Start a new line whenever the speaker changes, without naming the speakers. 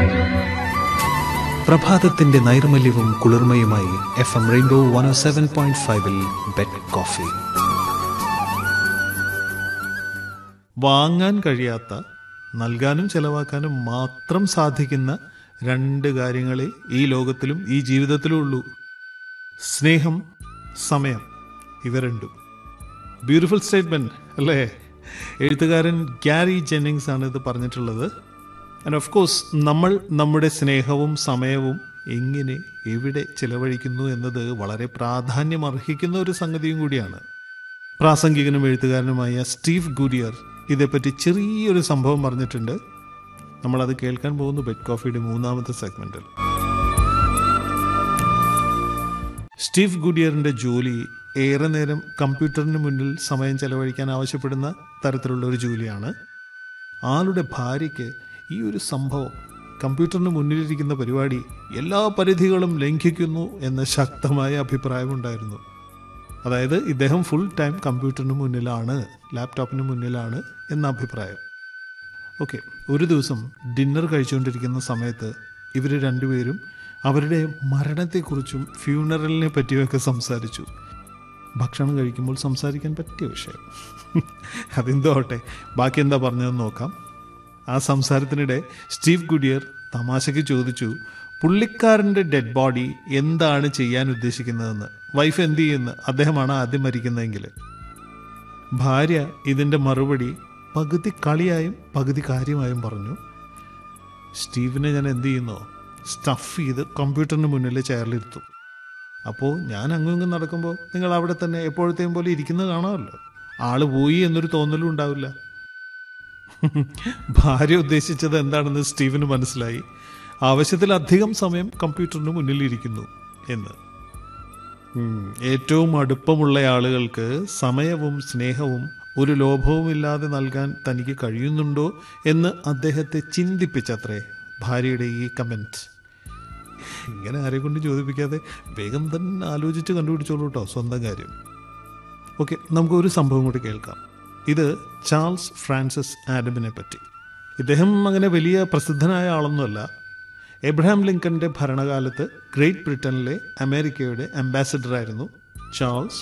പ്രഭാതത്തിന്റെ നൈർമല്യവും കുളിർമയുമായി F M rainbow one seven point ഫൈവിൽ ബെഡ് കോഫി
വാങ്ങാൻ കഴിയാത്ത നൽകാനും ചെലവാക്കാനും മാത്രം സാധിക്കുന്ന രണ്ട് കാര്യങ്ങളെ ഈ ലോകത്തിലും ഈ ജീവിതത്തിലും ഉള്ളൂ സ്നേഹം സമയം ഇവ രണ്ടും ബ്യൂട്ടിഫുൾ സ്റ്റേറ്റ്മെന്റ് അല്ലേ എഴുത്തുകാരൻ ഗ്യാരി ജെന്നിങ്സ് ആണ് ഇത് പറഞ്ഞിട്ടുള്ളത് ആൻഡ് ഓഫ് കോഴ്സ് നമ്മൾ നമ്മുടെ സ്നേഹവും സമയവും എങ്ങനെ എവിടെ ചിലവഴിക്കുന്നു എന്നത് വളരെ പ്രാധാന്യം അർഹിക്കുന്ന ഒരു സംഗതിയും കൂടിയാണ് പ്രാസംഗികനും എഴുത്തുകാരനുമായ സ്റ്റീവ് ഗുരിയർ ഇതേപ്പറ്റി ചെറിയൊരു സംഭവം പറഞ്ഞിട്ടുണ്ട് നമ്മളത് കേൾക്കാൻ പോകുന്നു ബെഡ് കോഫിയുടെ മൂന്നാമത്തെ സെഗ്മെന്റിൽ സ്റ്റീവ് ഗുഡിയറിന്റെ ജോലി ഏറെ നേരം കമ്പ്യൂട്ടറിന് മുന്നിൽ സമയം ചെലവഴിക്കാൻ ആവശ്യപ്പെടുന്ന തരത്തിലുള്ള ഒരു ജോലിയാണ് ആളുടെ ഭാര്യയ്ക്ക് ഈ ഒരു സംഭവം കമ്പ്യൂട്ടറിന് മുന്നിലിരിക്കുന്ന പരിപാടി എല്ലാ പരിധികളും ലംഘിക്കുന്നു എന്ന ശക്തമായ അഭിപ്രായമുണ്ടായിരുന്നു അതായത് ഇദ്ദേഹം ഫുൾ ടൈം കമ്പ്യൂട്ടറിന് മുന്നിലാണ് ലാപ്ടോപ്പിന് മുന്നിലാണ് എന്ന അഭിപ്രായം ഓക്കെ ഒരു ദിവസം ഡിന്നർ കഴിച്ചുകൊണ്ടിരിക്കുന്ന സമയത്ത് ഇവർ രണ്ടുപേരും അവരുടെ മരണത്തെക്കുറിച്ചും ഫ്യൂണറലിനെ പറ്റിയൊക്കെ സംസാരിച്ചു ഭക്ഷണം കഴിക്കുമ്പോൾ സംസാരിക്കാൻ പറ്റിയ വിഷയം അതെന്തോ ആവട്ടെ ബാക്കി എന്താ പറഞ്ഞതെന്ന് നോക്കാം ആ സംസാരത്തിനിടെ സ്റ്റീവ് ഗുഡിയർ തമാശയ്ക്ക് ചോദിച്ചു പുള്ളിക്കാരൻ്റെ ഡെഡ് ബോഡി എന്താണ് ചെയ്യാൻ ഉദ്ദേശിക്കുന്നതെന്ന് വൈഫ് എന്ത് ചെയ്യുന്നു അദ്ദേഹമാണ് ആദ്യം മരിക്കുന്നതെങ്കിൽ ഭാര്യ ഇതിൻ്റെ മറുപടി പകുതി കളിയായും പകുതി കാര്യമായും പറഞ്ഞു സ്റ്റീവിനെ ഞാൻ എന്ത് ചെയ്യുന്നോ സ്റ്റഫ് ചെയ്ത് കമ്പ്യൂട്ടറിന് മുന്നിൽ ചെയറിലിരുത്തും അപ്പോൾ ഞാൻ അങ്ങും ഇങ്ങും നടക്കുമ്പോൾ നിങ്ങൾ അവിടെ തന്നെ എപ്പോഴത്തെയും പോലെ ഇരിക്കുന്നത് കാണാമല്ലോ ആള് പോയി എന്നൊരു തോന്നലും ഉണ്ടാവില്ല ഭാര്യ ഉദ്ദേശിച്ചത് എന്താണെന്ന് സ്റ്റീവിന് മനസ്സിലായി ആവശ്യത്തിലധികം സമയം കമ്പ്യൂട്ടറിന് മുന്നിലിരിക്കുന്നു എന്ന് ഉം, ഏറ്റവും അടുപ്പമുള്ള ആളുകൾക്ക് സമയവും സ്നേഹവും ഒരു ലോഭവുമില്ലാതെ നൽകാൻ തനിക്ക് കഴിയുന്നുണ്ടോ എന്ന് അദ്ദേഹത്തെ ചിന്തിപ്പിച്ചത്രേ ഭാര്യയുടെ ഈ കമൻറ്റ് ഇങ്ങനെ ആരെ കൊണ്ട് ചോദിപ്പിക്കാതെ വേഗം തന്നെ ആലോചിച്ച് കണ്ടുപിടിച്ചോളൂ കേട്ടോ സ്വന്തം കാര്യം ഓക്കെ നമുക്ക് ഒരു സംഭവം കൂടി കേൾക്കാം ഇത് ചാൾസ് ഫ്രാൻസിസ് ആഡമിനെ പറ്റി ഇദ്ദേഹം അങ്ങനെ വലിയ പ്രസിദ്ധനായ ആളൊന്നുമല്ല എബ്രഹാം ലിങ്കന്റെ ഭരണകാലത്ത് ഗ്രേറ്റ് ബ്രിട്ടനിലെ അമേരിക്കയുടെ അംബാസഡറായിരുന്നു ചാൾസ്